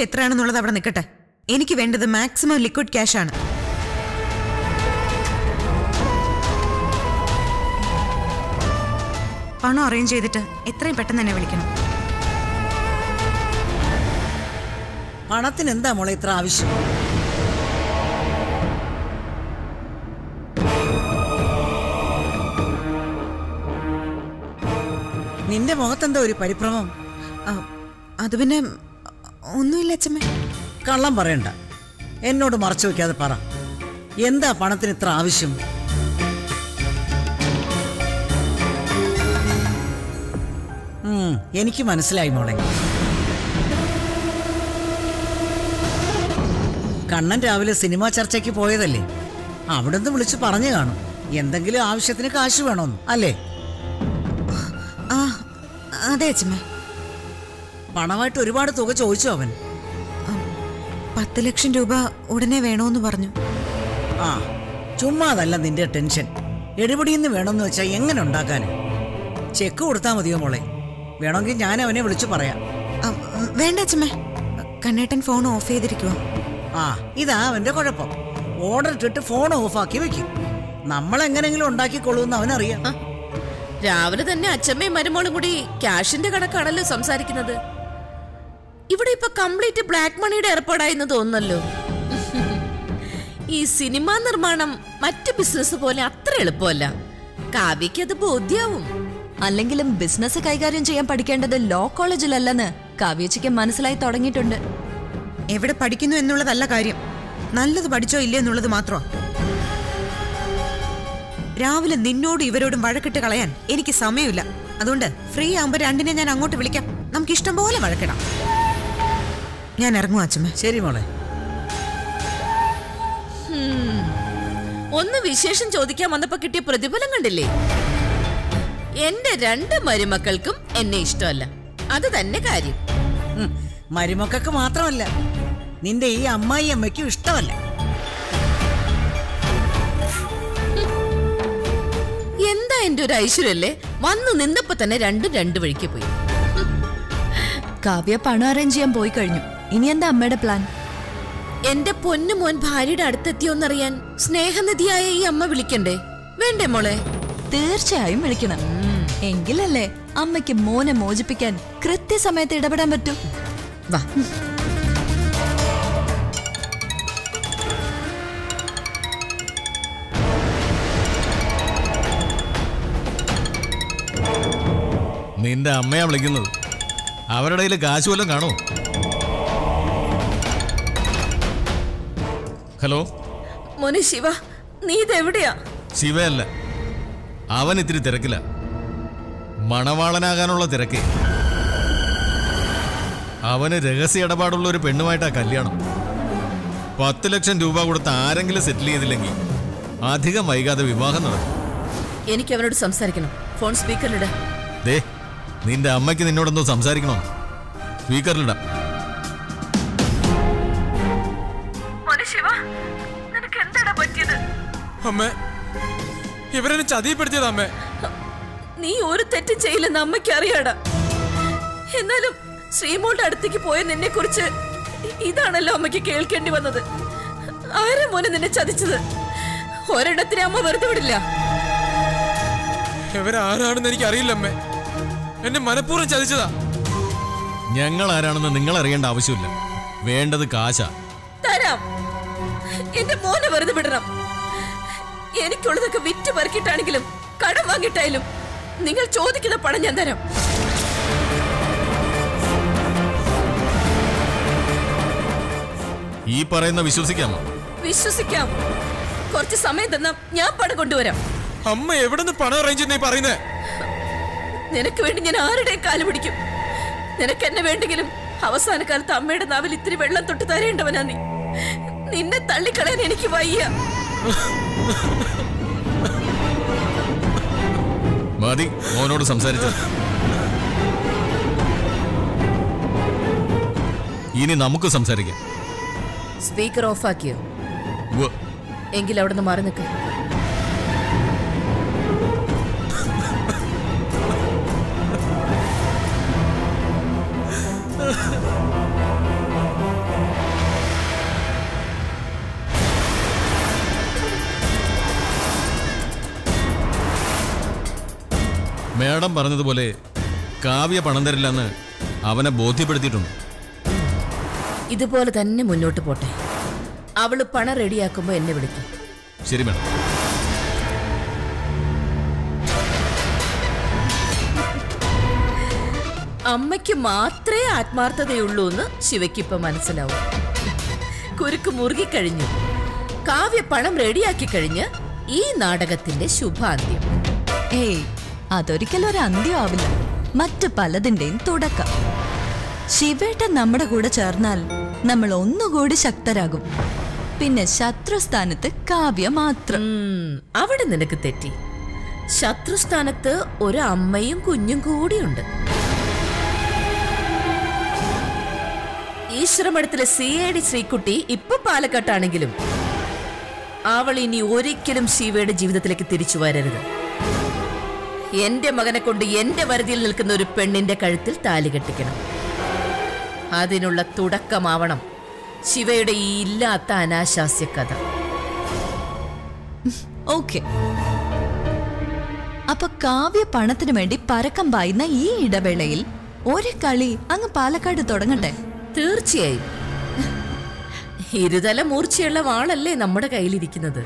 എത്രയാണെന്നുള്ളത് അവിടെ നിൽക്കട്ടെ എനിക്ക് വേണ്ടത് മാക്സിമം ലിക്വിഡ് ക്യാഷ് ആണ് പണം അറേഞ്ച് ചെയ്തിട്ട് എത്രയും പെട്ടെന്ന് തന്നെ വിളിക്കണം പണത്തിന് എന്താ മോളെ ഇത്ര ആവശ്യം നിന്റെ മുഖത്തെന്താ ഒരു പരിഭ്രമം ആ, അത് പിന്നെ ഒന്നുമില്ല അച്ഛമ്മ കള്ളം പറയണ്ട എന്നോട് മറച്ചു വെക്കാതെ പറ എന്താ പണത്തിന് ഇത്ര ആവശ്യം ഉം, എനിക്ക് മനസ്സിലായി മോളെ കണ്ണൻ രാവിലെ സിനിമാ ചർച്ചയ്ക്ക് പോയതല്ലേ അവിടുന്ന് വിളിച്ച് പറഞ്ഞു കാണും എന്തെങ്കിലും ആവശ്യത്തിന് കാശ് വേണമെന്ന് അല്ലേ ആ അതെ അച്ഛമ്മ പണമായിട്ട് ഒരുപാട് തുക ചോദിച്ചു അവൻ പത്ത് ലക്ഷം രൂപ ഉടനെ വേണമെന്ന് പറഞ്ഞു ആ ചുമ്മാതല്ല നിന്റെ ടെൻഷൻ എടുപടിന്ന് വേണമെന്ന് വെച്ചാൽ എങ്ങനെ ഉണ്ടാക്കാന് ചെക്ക് കൊടുത്താൽ മതിയോ മോളെ വേണമെങ്കിൽ ഞാൻ അവനെ വിളിച്ചു പറയാം ആ, വേണ്ട അച്ഛമ്മ കണ്ണേട്ടൻ ഫോൺ ഓഫ് ചെയ്തിരിക്കുക ആ ഇതാ അവന്റെ കുഴപ്പം ഓർഡർ ഇട്ടിട്ട് ഫോൺ ഓഫാക്കി വെക്കും നമ്മൾ എങ്ങനെങ്കിലും ഉണ്ടാക്കിക്കൊള്ളൂന്ന് അവനറിയാം ആ, രാവിലെ തന്നെ അച്ഛമ്മയും മരുമോളും കൂടി ക്യാഷിന്റെ കണക്കാണല്ലോ സംസാരിക്കുന്നത് ഇവിടെ ഇപ്പൊ കംപ്ലീറ്റ് ബ്ലാക്ക് മണിയുടെ ഏർപ്പാടായെന്ന് തോന്നുന്നല്ലോ ഈ സിനിമാ നിർമ്മാണം മറ്റു ബിസിനസ് പോലെ അത്ര എളുപ്പമല്ല കാവ്യക്ക് അത് ബോധ്യാവും അല്ലെങ്കിലും ബിസിനസ് കൈകാര്യം ചെയ്യാൻ പഠിക്കേണ്ടത് ലോ കോളേജിലല്ലെന്ന് കാവ്യച്ചിക്ക് മനസ്സിലായി തുടങ്ങിയിട്ടുണ്ട് എവിടെ പഠിക്കുന്നു എന്നുള്ളതല്ല കാര്യം നല്ലത് പഠിച്ചോ ഇല്ലേ എന്നുള്ളത് മാത്രമാണ് രാവിലെ നിന്നോടും ഇവരോടും വഴക്കിട്ട് കളയാൻ എനിക്ക് സമയമില്ല അതുകൊണ്ട് ഫ്രീ ആകുമ്പോ രണ്ടിനെ ഞാൻ അങ്ങോട്ട് വിളിക്കാം നമുക്ക് ഇഷ്ടം പോലെ വഴക്കിടാം ഞാൻ ഇറങ്ങും അച്ഛമ്മ ശരി മോളെ ഹും. ഒന്ന് വിശേഷം ചോദിക്കാൻ വന്നപ്പോ കിട്ടിയ പ്രതിഫലം കണ്ടില്ലേ എന്റെ രണ്ട് മരുമക്കൾക്കും എന്നെ ഇഷ്ടമല്ല അത് തന്നെ കാര്യം ഉം, മരുമക്കൾക്ക് മാത്രമല്ല നിന്റെ ഈ അമ്മായി അമ്മയ്ക്കും ഇഷ്ടമല്ല എന്താ എന്റെ ഒരു ഐശ്വര്യല്ലേ വന്നു നിന്നപ്പോ തന്നെ രണ്ടും രണ്ടു വഴിക്ക് പോയി കാവ്യ പണം അറേഞ്ച് ചെയ്യാൻ പോയി കഴിഞ്ഞു ഇനി എന്താ അമ്മയുടെ പ്ലാൻ എന്റെ പൊന്നു മോൻ ഭാര്യയുടെ അടുത്തെത്തിയോന്നറിയാൻ സ്നേഹനിധിയായ ഈ അമ്മ വിളിക്കണ്ടേ വേണ്ടേ മോളെ തീർച്ചയായും വിളിക്കണം എങ്കിലല്ലേ അമ്മയ്ക്ക് മോനെ മോചിപ്പിക്കാൻ കൃത്യസമയത്ത് ഇടപെടാൻ പറ്റൂ വാ നിന്റെ അമ്മയാ വിളിക്കുന്നത് അവരുടെ കയ്യിൽ കാശ് വല്ലതും കാണോ ഹലോ മോനെ ശിവ നീ ഇതെവിടെയാ ശിവയല്ല അവൻ ഇത്തിരി തിരക്കില്ല മണവാളനാകാനുള്ള തിരക്ക് അവന് രഹസ്യ ഇടപാടുള്ള ഒരു പെണ്ണുമായിട്ടാ കല്യാണം പത്ത് ലക്ഷം രൂപ കൊടുത്ത് ആരെങ്കിലും സെറ്റിൽ ചെയ്തില്ലെങ്കിൽ അധികം വൈകാതെ വിവാഹം നടക്കും എനിക്ക് അവനോട് സംസാരിക്കണം ഫോൺ സ്പീക്കറിലിട ദേ നിന്റെ അമ്മയ്ക്ക് നിന്നോടെന്തോ സംസാരിക്കണോ സ്പീക്കറിലിടാം നിനക്ക് എന്താടാ പറ്റിയത് അമ്മേ ഇവരെന്നെ ചതിപ്പെടുത്തിയത് അമ്മേ നീ ഒരു തെറ്റും ചെയ്യില്ലെന്ന് അമ്മയ്ക്ക് അറിയാടാ എന്നാലും ശ്രീമോളുടെ അടുത്തേക്ക് പോയ നിന്നെ കുറിച്ച് ഇതാണല്ലോ അമ്മയ്ക്ക് കേൾക്കേണ്ടി വന്നത് ആരാ മോനെ നിന്നെ ചതിച്ചത് ഒരിടത്തിനെ അമ്മ വെറുതെ വിടില്ല ഇവരാരാണെന്ന് എനിക്ക് അറിയില്ല അമ്മേ എന്നെ മനഃപൂർവ്വം ചതിച്ചതാ ഞങ്ങൾ ആരാണെന്ന് നിങ്ങൾ അറിയേണ്ട ആവശ്യമില്ല വേണ്ടത് കാശാ തരാം എന്റെ മോനെ വെറുതെ വിടണം എനിക്കുള്ളതൊക്കെ വിറ്റ് പെറുക്കിട്ടാണെങ്കിലും കടം വാങ്ങിയിട്ടായാലും നിങ്ങൾ ചോദിക്കുന്ന പണം ഞാൻ തരാം ഈ പറയുന്ന വിശ്വസിക്കാമോ വിശ്വസിക്കാം കുറച്ച് സമയം തന്നാ ഞാൻ പണം കൊണ്ടുവരാം അമ്മ എവിടെ നിന്ന് പണം അറേഞ്ച് ചെയ്യുന്നേ പറയുന്നേ നിനക്ക് വേണ്ടി ഞാൻ ആരുടെയും കാല് പിടിക്കും നിനക്ക് എന്നെ വേണ്ടെങ്കിലും അവസാന കാലത്ത് അമ്മയുടെ നാവിൽ ഇത്തിരി വെള്ളം തൊട്ട് തരേണ്ടവനാ നീ നിന്നെ തള്ളിക്കളയാൻ എനിക്ക് വയ്യ മതി മോനോട് സംസാരിച്ചു ഇനി നമുക്ക് സംസാരിക്കാം സ്പീക്കർ ഓഫാക്കിയോ ഉവ്വ്. എങ്കിൽ അവിടെ നിന്ന് മാറി നിൽക്ക് മേഡം പറഞ്ഞതുപോലെ കാവ്യ പണം തരില്ലെന്ന് അവനെ ബോധ്യപ്പെടുത്തിയിട്ടുണ്ട് ഇതുപോലെ തന്നെ മുന്നോട്ട് പോട്ടെ അവള് പണം റെഡിയാക്കുമ്പോ എന്നെ വിളിക്കും ശരി മേഡം അമ്മയ്ക്ക് മാത്രമേ ആത്മാർത്ഥതയുള്ളൂ എന്ന് ശിവയ്ക്കിപ്പൊ മനസ്സിലാവും കുരുക്ക് മുറുകിക്കഴിഞ്ഞു കാവ്യ പണം റെഡിയാക്കി കഴിഞ്ഞ് ഈ നാടകത്തിന്റെ ശുഭാന്ത്യം ഏയ് അതൊരിക്കലും ഒരു അന്ത്യം ആവില്ല മറ്റു പലതിന്റെയും തുടക്കം ശിവേട്ടൻ നമ്മുടെ കൂടെ ചേർന്നാൽ നമ്മൾ ഒന്നുകൂടി ശക്തരാകും പിന്നെ ശത്രുസ്ഥാനത്ത് കാവ്യ മാത്രം ഉം, അവിടെ നിനക്ക് തെറ്റി ശത്രുസ്ഥാനത്ത് ഒരു അമ്മയും കുഞ്ഞും കൂടിയുണ്ട് ഈശ്വരമഠത്തിലെ സി ഐ ഡി ശ്രീകുട്ടി ഇപ്പൊ പാലക്കാട്ടാണെങ്കിലും അവൾ ഇനി ഒരിക്കലും ശിവയുടെ ജീവിതത്തിലേക്ക് തിരിച്ചു വരരുത് എന്റെ മകനെ കൊണ്ട് എന്റെ വരുതിയിൽ നിൽക്കുന്ന ഒരു പെണ്ണിന്റെ കഴുത്തിൽ താലി കെട്ടിക്കണം അതിനുള്ള തുടക്കമാവണം ശിവയുടെ ഈ ഇല്ലാത്ത അനാശാസ്യ കഥ ഓക്കെ അപ്പൊ കാവ്യ പണത്തിന് വേണ്ടി പരക്കം പായുന്ന ഈ ഇടവേളയിൽ ഒരു കളി അങ്ങ് പാലക്കാട് തുടങ്ങട്ടെ തീർച്ചയായും ഇരുതല മൂർച്ചയുള്ള വാളല്ലേ നമ്മുടെ കയ്യിലിരിക്കുന്നത്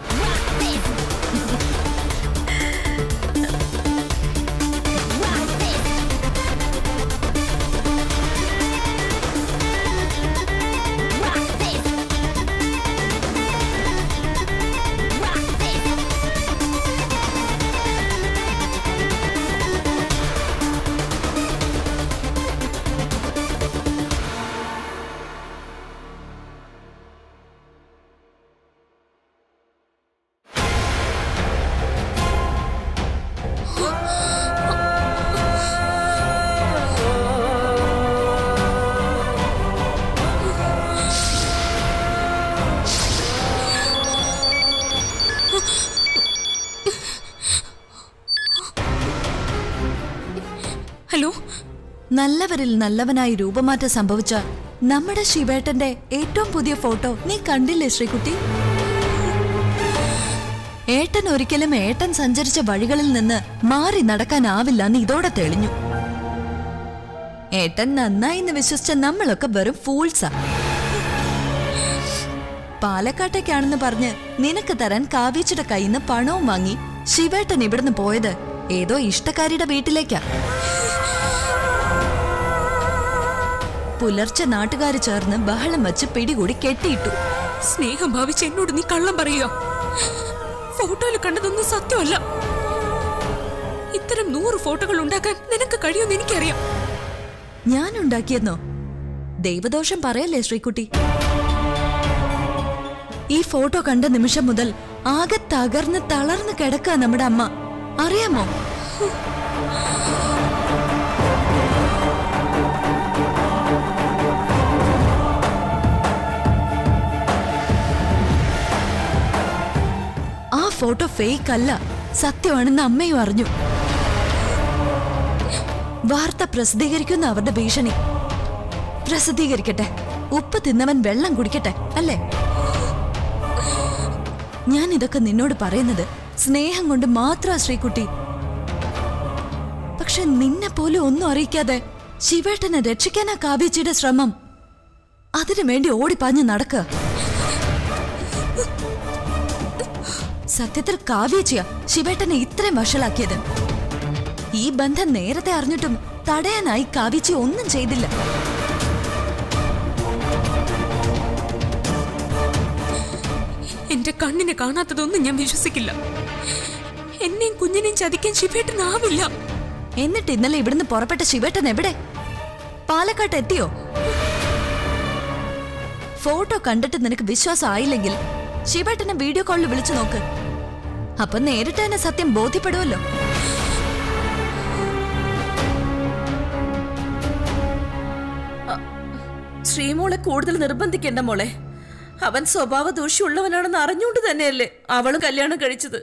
ഹലോ നല്ലവരിൽ നല്ലവനായി രൂപമാറ്റം സംഭവിച്ച നമ്മുടെ ശിവേട്ടന്റെ ഏറ്റവും പുതിയ ഫോട്ടോ നീ കണ്ടില്ലേ ശ്രീകുട്ടി ഏട്ടൻ ഒരിക്കലും ഏട്ടൻ സഞ്ചരിച്ച വഴികളിൽ നിന്ന് മാറി നടക്കാനാവില്ല എന്ന് ഇതോടെ തെളിഞ്ഞു ഏട്ടൻ നന്നായി എന്ന് വിശ്വസിച്ച നമ്മളൊക്കെ വെറും ഫൂൾസാ പാലക്കാട്ടേക്കാണെന്ന് പറഞ്ഞ് നിനക്ക് തരാൻ കാവ്യച്ചിയുടെ കയ്യിൽ നിന്ന് പണവും വാങ്ങി ശിവേട്ടൻ ഇവിടുന്ന് പോയത് ഏതോ ഇഷ്ടക്കാരിയുടെ വീട്ടിലേക്കാ പുലർച്ചെ നാട്ടുകാര് ചേർന്ന് ബഹളം വെച്ച് പിടികൂടി കെട്ടിയിട്ടു സ്നേഹം ഭാവിച്ച് എന്നോട് നീ കള്ളം പറയുക ഫോട്ടോയിൽ കണ്ടതൊന്നും സത്യമല്ല ഇത്തരം നൂറ് ഫോട്ടോകൾ ഉണ്ടാക്കാൻ നിനക്ക് കഴിയുമെന്ന് എനിക്കറിയാം ഞാൻ ഉണ്ടാക്കിയെന്നോ ദൈവദോഷം പറയല്ലേ ശ്രീകുട്ടി ഈ ഫോട്ടോ കണ്ട നിമിഷം മുതൽ ആകെ തകർന്ന് തളർന്ന് കിടക്കുക നമ്മുടെ അമ്മ അറിയാമോ ആ ഫോട്ടോ ഫേക്ക് അല്ല സത്യമാണെന്ന് അമ്മയും അറിഞ്ഞു വാർത്ത പ്രസിദ്ധീകരിക്കുന്ന അവരുടെ ഭീഷണി പ്രസിദ്ധീകരിക്കട്ടെ ഉപ്പ് തിന്നവൻ വെള്ളം കുടിക്കട്ടെ അല്ലേ ഞാൻ ഇതൊക്കെ നിന്നോട് പറയുന്നത് സ്നേഹം കൊണ്ട് മാത്ര ശ്രീകുട്ടി പക്ഷെ നിന്നെ പോലും ഒന്നും അറിയിക്കാതെ ശിവേട്ടനെ രക്ഷിക്കാനാ കാവ്യച്ചിയുടെ ശ്രമം അതിനു വേണ്ടി ഓടിപ്പാഞ്ഞ് നടക്കുക സത്യത്തിൽ കാവ്യച്ചിയ ശിവേട്ടനെ ഇത്രയും വഷളാക്കിയത് ഈ ബന്ധം നേരത്തെ അറിഞ്ഞിട്ടും തടയാനായി കാവ്യച്ചി ഒന്നും ചെയ്തില്ല എന്റെ കണ്ണിനെ കാണാത്തതൊന്നും ഞാൻ വിശ്വസിക്കില്ല എന്നെയും കുഞ്ഞിനെയും ചതിക്കാൻ ശിവേട്ടനാവില്ല എന്നിട്ട് ഇന്നലെ ഇവിടുന്ന് പുറപ്പെട്ട ശിവേട്ടൻ എവിടെ പാലക്കാട്ട് എത്തിയോ ഫോട്ടോ കണ്ടിട്ട് നിനക്ക് വിശ്വാസം ആയില്ലെങ്കിൽ ശിവേട്ടനെ വീഡിയോ കോളിൽ വിളിച്ചു നോക്ക് അപ്പൊ നേരിട്ട് തന്നെ സത്യം ബോധ്യപ്പെടുമല്ലോ ശ്രീമോളെ കൂടുതൽ നിർബന്ധിക്കണ്ട മോളെ അവൻ സ്വഭാവ ദൂഷ്യമുള്ളവനാണെന്ന് അറിഞ്ഞുകൊണ്ട് തന്നെയല്ലേ അവളും കല്യാണം കഴിച്ചത്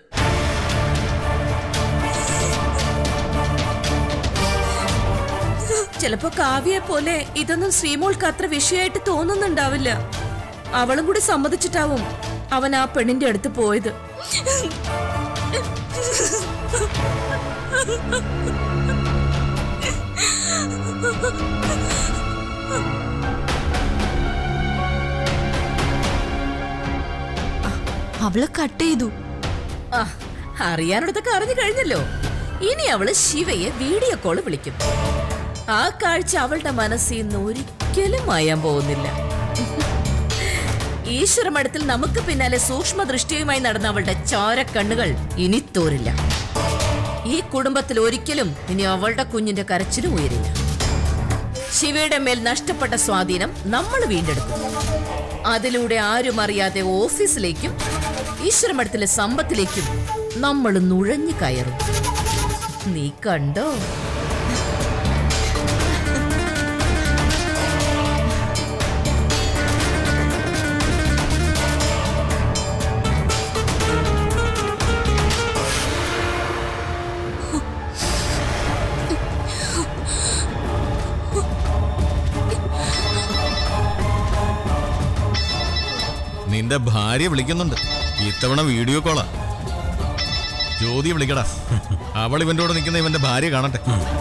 ചിലപ്പോ കാവ്യയെ പോലെ ഇതൊന്നും ശ്രീമോൾക്ക് അത്ര വിഷയമായിട്ട് തോന്നുന്നുണ്ടാവില്ല അവളും കൂടി സമ്മതിച്ചിട്ടാവും അവൻ ആ പെണ്ണിന്റെ അടുത്ത് പോയത് അവള് കട്ട് ചെയ്തു ആ, അറിയാനുള്ളതൊക്കെ അറിഞ്ഞു കഴിഞ്ഞല്ലോ ഇനി അവള് ശിവയെ വീഡിയോ കോള് വിളിക്കും ആ കാഴ്ച അവളുടെ മനസ്സിൽ നിന്ന് ഒരിക്കലും മായാൻ പോകുന്നില്ല ഈശ്വരമഠത്തിൽ നമുക്ക് പിന്നാലെ സൂക്ഷ്മ ദൃഷ്ടിയുമായി നടന്ന അവളുടെ ചോരക്കണ്ണുകൾ ഇനി തോരില്ല ഈ കുടുംബത്തിൽ ഒരിക്കലും ഇനി അവളുടെ കുഞ്ഞിന്റെ കരച്ചിലും ഉയരില്ല ശിവയുടെ മേൽ നഷ്ടപ്പെട്ട സ്വാധീനം നമ്മൾ വീണ്ടെടുക്കും അതിലൂടെ ആരും അറിയാതെ ഓഫീസിലേക്കും ഈശ്വരമഠത്തിലെ സമ്പത്തിലേക്കും നമ്മൾ നുഴഞ്ഞു കയറും നീ കണ്ടോ നിന്റെ ഭാര്യ വിളിക്കുന്നുണ്ട് ഇത്തവണ വീഡിയോ കോളാ ജ്യോതി വിളിക്കടാ അവൾ ഇവന്റെ കൂടെ നിൽക്കുന്ന ഇവന്റെ ഭാര്യ കാണട്ടെ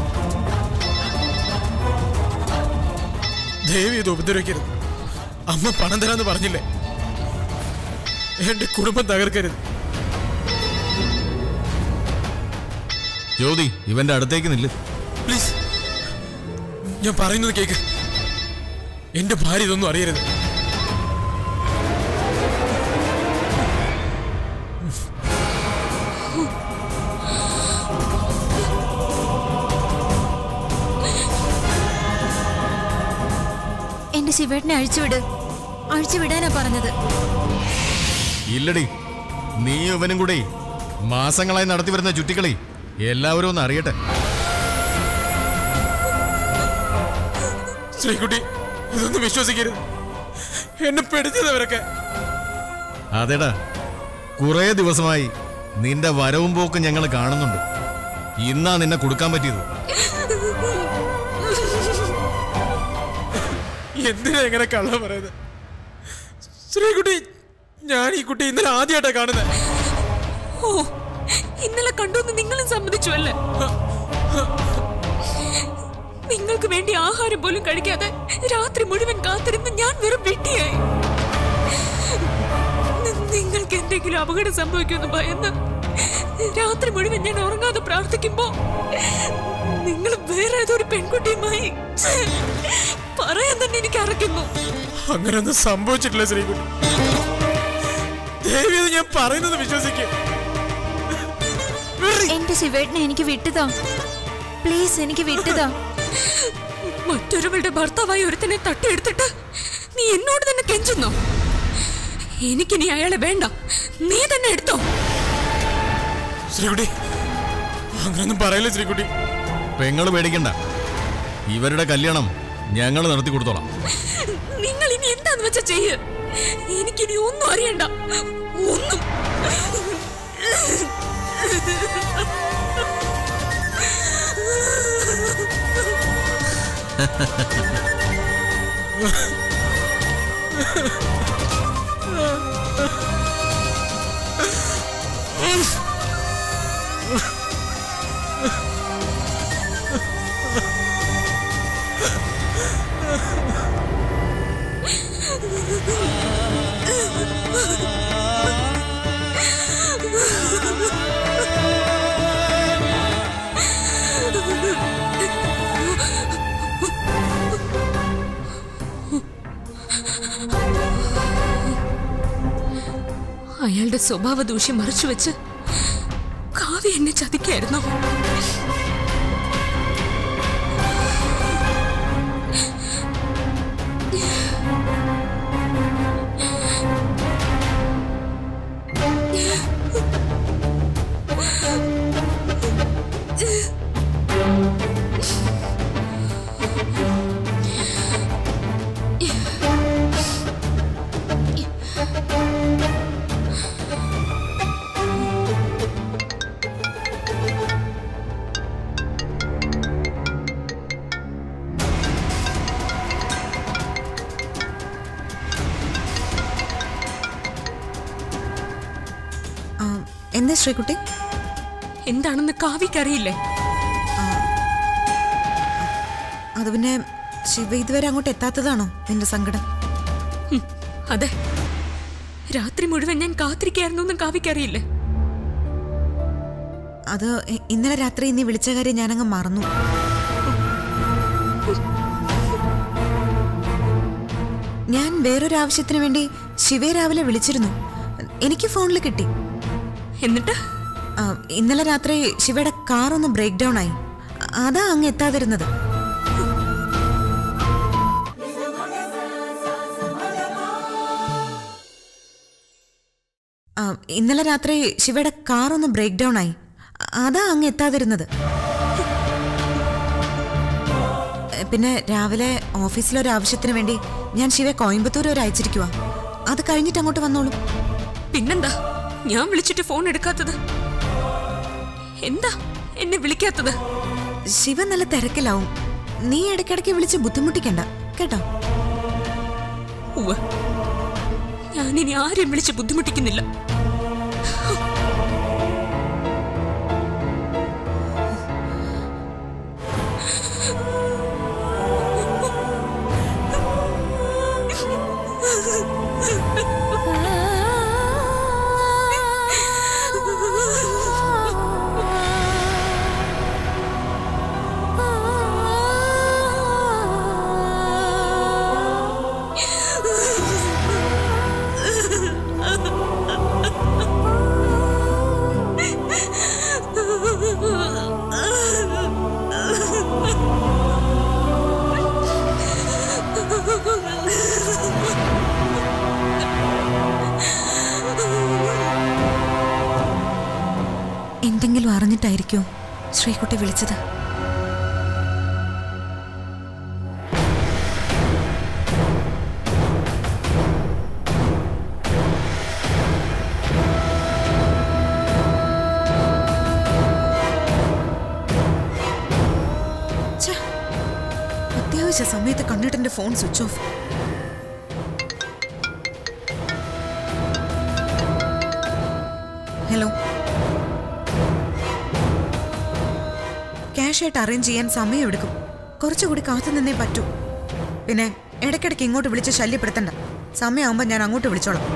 ദേവി ഇത് ഉപദ്രവിക്കരുത് അമ്മ പണം തരാന്ന് പറഞ്ഞില്ലേ എന്റെ കുടുംബം തകർക്കരുത് ജ്യോതി ഇവന്റെ അടുത്തേക്ക് നില്ല് പ്ലീസ് ഞാൻ പറയുന്നത് കേക്ക് എന്റെ ഭാര്യ ഇതൊന്നും അറിയരുത് എന്റെ ശിവേട്ടനെ അഴിച്ചുവിട് അഴിച്ചുവിടാനാ പറഞ്ഞത് ഇല്ലടി നീ ഇവനും കൂടെ മാസങ്ങളായി നടത്തി വരുന്ന ചുറ്റിക്കളി എല്ലാവരും ഒന്ന് അറിയട്ടെ ശ്രീകുട്ടി ഇതൊന്നും വിശ്വസിക്കരുത് എന്നെ പെടുത്തിയതവരൊക്കെ അതെടാ കുറേ ദിവസമായി നിന്റെ വരവും പോക്കും ഞങ്ങൾ കാണുന്നുണ്ട് ഇന്നാ നിന്നെ കൊടുക്കാൻ പറ്റിയത് എന്തിനാ എങ്ങനെ കള്ളം പറയുന്നത് ശ്രീകുട്ടി ഞാൻ ഈ കുട്ടി ഇന്നലെ ആദ്യമായിട്ടാ കാണുന്നത് ഓ ഇന്നലെ കണ്ടുവന്ന് നിങ്ങളും സമ്മതിച്ചു അല്ലേ നിങ്ങൾക്ക് വേണ്ടി ആഹാരം പോലും കഴിക്കാതെ രാത്രി മുഴുവൻ കാത്തിരുന്ന് ഞാൻ വെറും വെട്ടിയായി നി- നിങ്ങൾക്ക് എന്തെങ്കിലും അപകടം സംഭവിക്കുമെന്ന് ഭയന്ന് രാത്രി മുഴുവൻ ഞാൻ ഉറങ്ങാതെ പ്രാർത്ഥിക്കുമ്പോ നിങ്ങൾ വേറെ ഏതൊരു പെൺകുട്ടിയുമായി പറയാൻ തന്നെ എനിക്ക് അറയ്ക്കുന്നു അങ്ങനെയൊന്നും സംഭവിച്ചിട്ടില്ല ശ്രീകുട്ടി ദേവി ഇത് ഞാൻ പറയുന്നത് വിശ്വസിക്കും എന്റെ ശിവേട്ടനെ എനിക്ക് വിട്ടുതാ പ്ലീസ് എനിക്ക് വിട്ടുതാ മറ്റൊരുവളുടെ ഭർത്താവായി ഒരുത്തനെ തട്ടിയെടുത്തിട്ട് നീ എന്നോട് തന്നെ കെഞ്ചുന്നു എനിക്കിനി അയാളെ വേണ്ട നീ തന്നെ എടുത്തോ ശ്രീകുട്ടി അങ്ങനൊന്നും പറയല്ലേ ശ്രീകുട്ടി പെങ്ങള് പേടിക്കണ്ട ഇവരുടെ കല്യാണം ഞങ്ങൾ നടത്തി കൊടുത്തോളാം നിങ്ങൾ ഇനി എന്താന്ന് വെച്ചാ ചെയ്യ് എനിക്കിനി ഒന്നും അറിയണ്ട ഒന്നും അയാളുടെ സ്വഭാവ ദൂഷ്യം മറച്ചു വെച്ച് കാവ്യ എന്നെ ചതിക്കായിരുന്നു ആ, എന്താ ശ്രീകുട്ടി എന്താണെന്ന് കാവ്യക്കറിയില്ലേ അത് പിന്നെ ശിവ ഇതുവരെ അങ്ങോട്ട് എത്താത്തതാണോ നിന്റെ സങ്കടം ഹും, അതെ രാത്രി മുഴുവൻ ഞാൻ കാത്തിരിക്കായിരുന്നു എന്നും കാവ്യക്കറിയില്ലേ അത് ഇ- ഇന്നലെ രാത്രി നീ വിളിച്ച കാര്യം ഞാനങ്ങ് മറന്നു ഞാൻ വേറൊരു ആവശ്യത്തിന് വേണ്ടി ശിവയെ രാവിലെ വിളിച്ചിരുന്നു എനിക്ക് ഫോണിൽ കിട്ടി എന്നിട്ട് ആ, ഇന്നലെ രാത്രി ശിവയുടെ കാർ ഒന്ന് ബ്രേക്ക് ഡൗൺ ആയി അതാ അങ്ങ് എത്താതിരുന്നത് ആ, ഇന്നലെ രാത്രി ശിവയുടെ കാർ ഒന്ന് ബ്രേക്ക് ഡൗൺ ആയി അതാ അങ്ങ് എത്താതിരുന്നത് എ, പിന്നെ രാവിലെ ഓഫീസിലൊരു ആവശ്യത്തിന് വേണ്ടി ഞാൻ ശിവയെ കോയമ്പത്തൂർ വരെ അയച്ചിരിക്കുക അത് കഴിഞ്ഞിട്ട് അങ്ങോട്ട് വന്നോളൂ പിന്നെന്താ ഞാൻ വിളിച്ചിട്ട് ഫോൺ എടുക്കാത്തത് എന്താ എന്നെ വിളിക്കാത്തത് ശിവ നല്ല തിരക്കിലാവും നീ ഇടയ്ക്കിടയ്ക്ക് വിളിച്ച് ബുദ്ധിമുട്ടിക്കണ്ട കേട്ടോ ഉവ്വ് ഞാനിനി ആരെയും വിളിച്ച് ബുദ്ധിമുട്ടിക്കുന്നില്ല എന്തെങ്കിലും അറിഞ്ഞിട്ടായിരിക്കോ ശ്രീകുട്ടി വിളിച്ചത് ഛെ, അത്യാവശ്യ സമയത്ത് കണ്ടിട്ടെന്റെ phone switch off hello cash ആയിട്ട് അറേഞ്ച് ചെയ്യാൻ സമയമെടുക്കും കുറച്ചുകൂടി കാത്തു നിന്നേ പറ്റൂ പിന്നെ ഇടയ്ക്കിടയ്ക്ക് ഇങ്ങോട്ട് വിളിച്ച് ശല്യപ്പെടുത്തണ്ട സമയമാകുമ്പോൾ ഞാൻ അങ്ങോട്ട് വിളിച്ചോളാം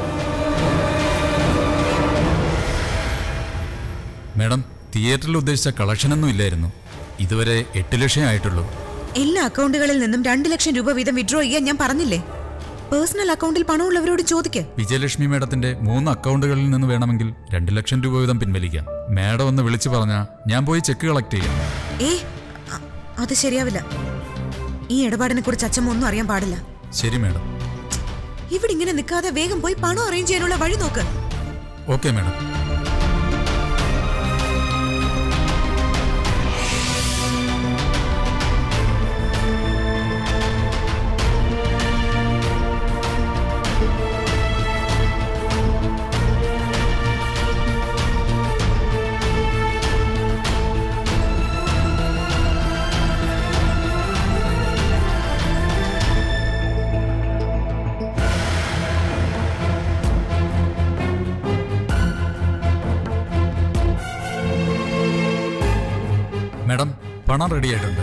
മാഡം തിയേറ്ററിൽ ഉദ്ദേശിച്ച കളക്ഷനൊന്നും ഇല്ലായിരുന്നു ഇതുവരെ എട്ട് ലക്ഷം ആയിട്ടുള്ളൂ എല്ലാ അക്കൗണ്ടുകളിൽ നിന്നും രണ്ട് ലക്ഷം രൂപ വീതം വിഡ്രോ ചെയ്യാൻ ഞാൻ പറഞ്ഞില്ലേ പേഴ്സണൽ അക്കൗണ്ടിൽ പണമുള്ളവരോട് ചോദിക്ക് വിജയലക്ഷ്മി മാഡത്തിന്റെ മൂന്ന് അക്കൗണ്ടുകളിൽ നിന്ന് വേണമെങ്കിൽ രണ്ട് ലക്ഷം രൂപ വീതം പിൻവലിക്കാം മാഡം ഒന്ന് വിളിച്ചു പറഞ്ഞാൽ ഞാൻ പോയി ചെക്ക് കളക്ട് ചെയ്യാം ഏ അ- അത് ശരിയാവില്ല ഈ ഇടപാടിനെ കുറിച്ച് അച്ഛമ്മ ഒന്നും അറിയാൻ പാടില്ല ശരി മാഡം ഇവിടെ ഇങ്ങനെ നിൽക്കാതെ വേഗം പോയി പണം അറേഞ്ച് ചെയ്യാനുള്ള വഴി നോക്ക് ഓക്കെ മാഡം മാഡം പണം റെഡി ആയിട്ടുണ്ട്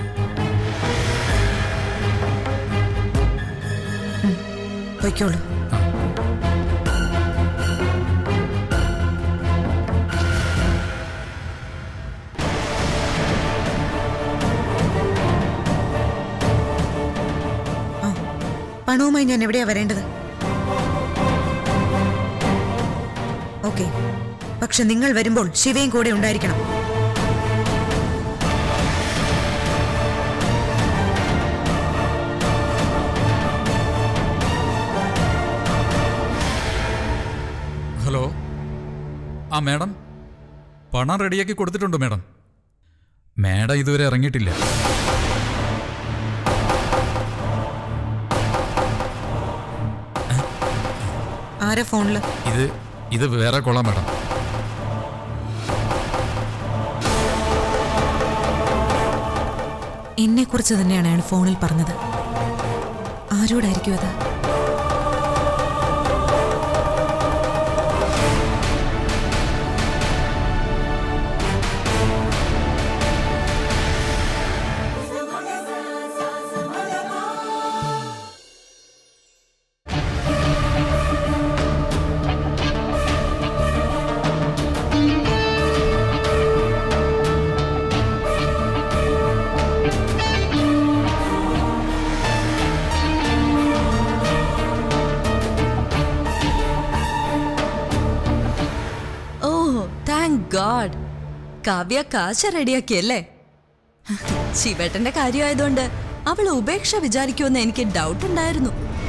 പൊയ്ക്കോളൂ ആ, പണവുമായി ഞാൻ എവിടെയാ വരേണ്ടത് ഓക്കെ പക്ഷെ നിങ്ങൾ വരുമ്പോൾ ശിവയും കൂടെ ഉണ്ടായിരിക്കണം ഹലോ ആ മാഡം പണം റെഡിയാക്കി കൊടുത്തിട്ടുണ്ട് മാഡം മാഡം ഇതുവരെ ഇറങ്ങിയിട്ടില്ല ആരാ ഫോണില് ഇത് ഇത് വേറെ കൊള്ളാം മാഡം എന്നെ കുറിച്ച് തന്നെയാണ് അയാൾ ഫോണിൽ പറഞ്ഞത് ആരോടായിരിക്കും അത് കാവ്യ കാശ റെഡിയാക്കിയല്ലേ ശിവേട്ടന്റെ കാര്യമായതുകൊണ്ട് അവൾ ഉപേക്ഷ വിചാരിക്കുമെന്ന് എനിക്ക് ഡൗട്ട് ഉണ്ടായിരുന്നു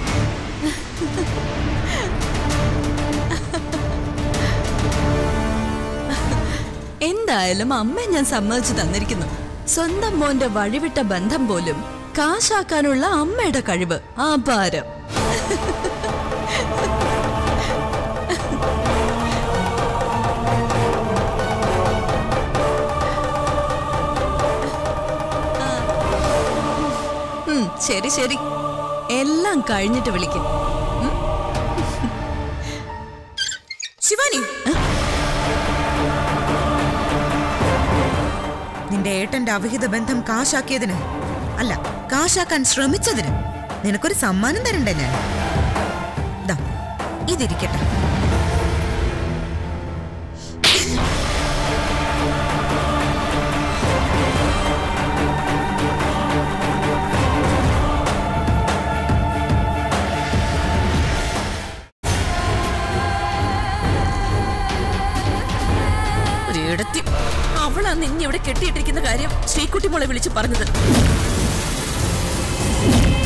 എന്തായാലും അമ്മ ഞാൻ സമ്മതിച്ചു തന്നിരിക്കുന്നു സ്വന്തം മോന്റെ വഴിവിട്ട ബന്ധം പോലും കാശാക്കാനുള്ള അമ്മയുടെ കഴിവ് ആഭാരം ഉം, ശരി ശരി എല്ലാം കഴിഞ്ഞിട്ട് വിളിക്കും ശിവാനി നിന്റെ ഏട്ടന്റെ അവിഹിത ബന്ധം കാശാക്കിയതിന് അല്ല കാശാക്കാൻ ശ്രമിച്ചതിന് നിനക്കൊരു സമ്മാനം തരണ്ടേ ഞാൻ ദാ ഇതിരിക്കട്ടെ ഒരിടത്തി അവളാ നിന്നെ ഇവിടെ കെട്ടിയിട്ടിരിക്കുന്ന കാര്യം ശ്രീകുട്ടി മോളെ വിളിച്ചു പറഞ്ഞത്